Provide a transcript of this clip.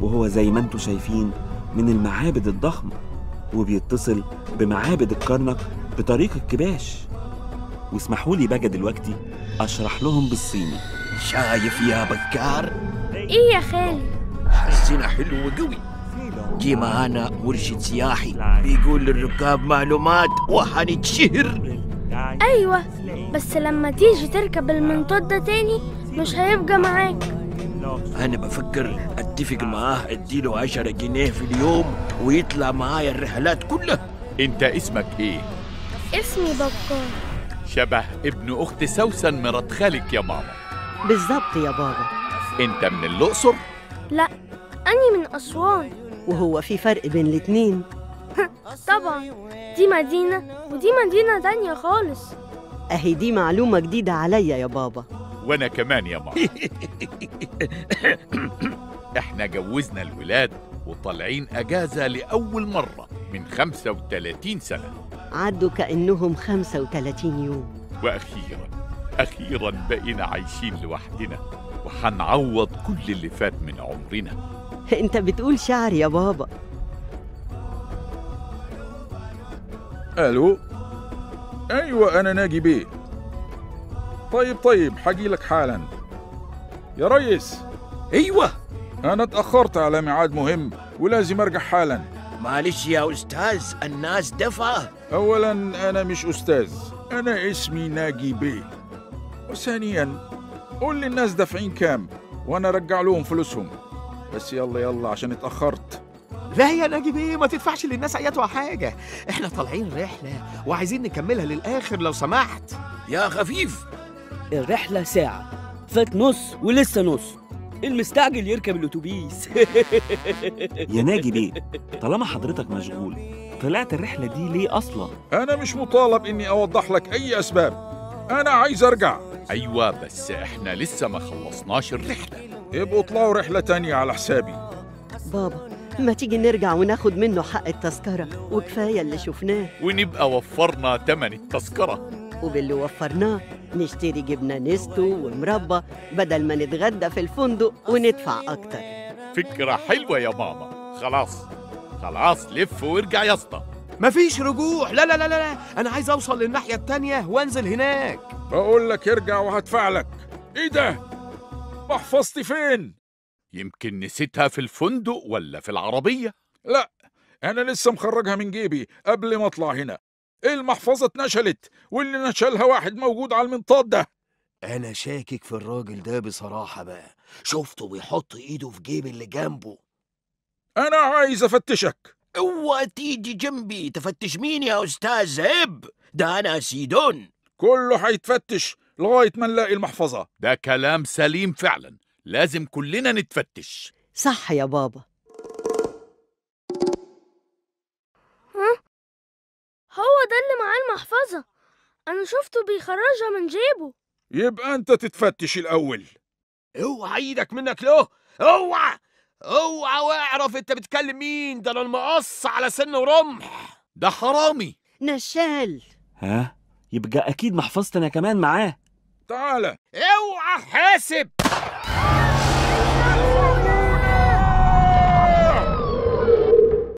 وهو زي ما انتوا شايفين من المعابد الضخمة وبيتصل بمعابد الكرنك بطريق الكباش واسمحوا لي بقى دلوقتي اشرح لهم بالصيني شايف يا بكار ايه يا خالي حسنا حلو قوي جي معانا مرشد سياحي بيقول للركاب معلومات وحنتشهر ايوه بس لما تيجي تركب المنطاد ده تاني مش هيبقى معاك انا بفكر اتفق معاه اديله عشرة جنيه في اليوم ويطلع معايا الرحلات كلها انت اسمك ايه اسمي بكار شبه ابن اخت سوسن مرات خالك يا ماما بالظبط يا بابا انت من الاقصر لا اني من اسوان وهو في فرق بين الاتنين طبعا دي مدينة ودي مدينة تانية خالص اهي دي معلومة جديدة عليا يا بابا وانا كمان يا ماما احنا جوزنا الولاد وطالعين اجازة لاول مرة من 35 سنة عدوا كأنهم 35 يوم واخيرا اخيرا بقينا عايشين لوحدنا وحنعوض كل اللي فات من عمرنا انت بتقول شعر يا بابا الو ايوه انا ناجي بيه طيب طيب حجي لك حالا يا ريس ايوه انا اتاخرت على ميعاد مهم ولازم ارجع حالا معلش يا استاذ الناس دفعه اولا انا مش استاذ انا اسمي ناجي بيه وثانيا قول لي الناس دافعين كام وانا ارجع لهم فلوسهم بس يلا يلا عشان اتاخرت لا يا ناجي بيه ما تدفعش للناس ايتها حاجة احنا طالعين رحلة وعايزين نكملها للآخر لو سمحت يا خفيف الرحلة ساعة فات نص ولسه نص المستعجل يركب الأتوبيس يا ناجي بيه طالما حضرتك مشغول طلعت الرحلة دي ليه أصلا؟ انا مش مطالب اني اوضح لك اي اسباب انا عايز ارجع ايوه بس احنا لسه ما خلصناش الرحلة يبقوا اطلعوا رحله تانية على حسابي بابا ما تيجي نرجع وناخد منه حق التذكرة وكفاية اللي شفناه ونبقى وفرنا تمن التذكرة وباللي وفرناه نشتري جبنة نستو ومربى بدل ما نتغدى في الفندق وندفع أكتر فكرة حلوة يا ماما خلاص خلاص لف وارجع يا اسطى مفيش رجوع لا لا لا لا انا عايز اوصل للناحية التانية وانزل هناك بقول لك ارجع وهدفع لك ايه ده محفظتي فين يمكن نسيتها في الفندق ولا في العربية لا انا لسه مخرجها من جيبي قبل ما اطلع هنا المحفظه اتنشلت واللي نشلها واحد موجود على المنطاد ده انا شاكك في الراجل ده بصراحة بقى شفته بيحط ايده في جيب اللي جنبه انا عايز افتشك اوعى تيجي جنبي تفتش مين يا استاذ عيب ده انا سيدون كله هيتفتش لغايه ما نلاقي المحفظه ده كلام سليم فعلا لازم كلنا نتفتش صح يا بابا هو ده اللي معاه المحفظة انا شفته بيخرجها من جيبه يبقى انت تتفتش الاول اوعى ايدك منك له اوعى اوعى واعرف انت بتكلم مين ده انا المقص على سن ورمح ده حرامي نشال ها؟ يبقى أكيد محفظتي أنا كمان معاه تعالى اوعى حاسب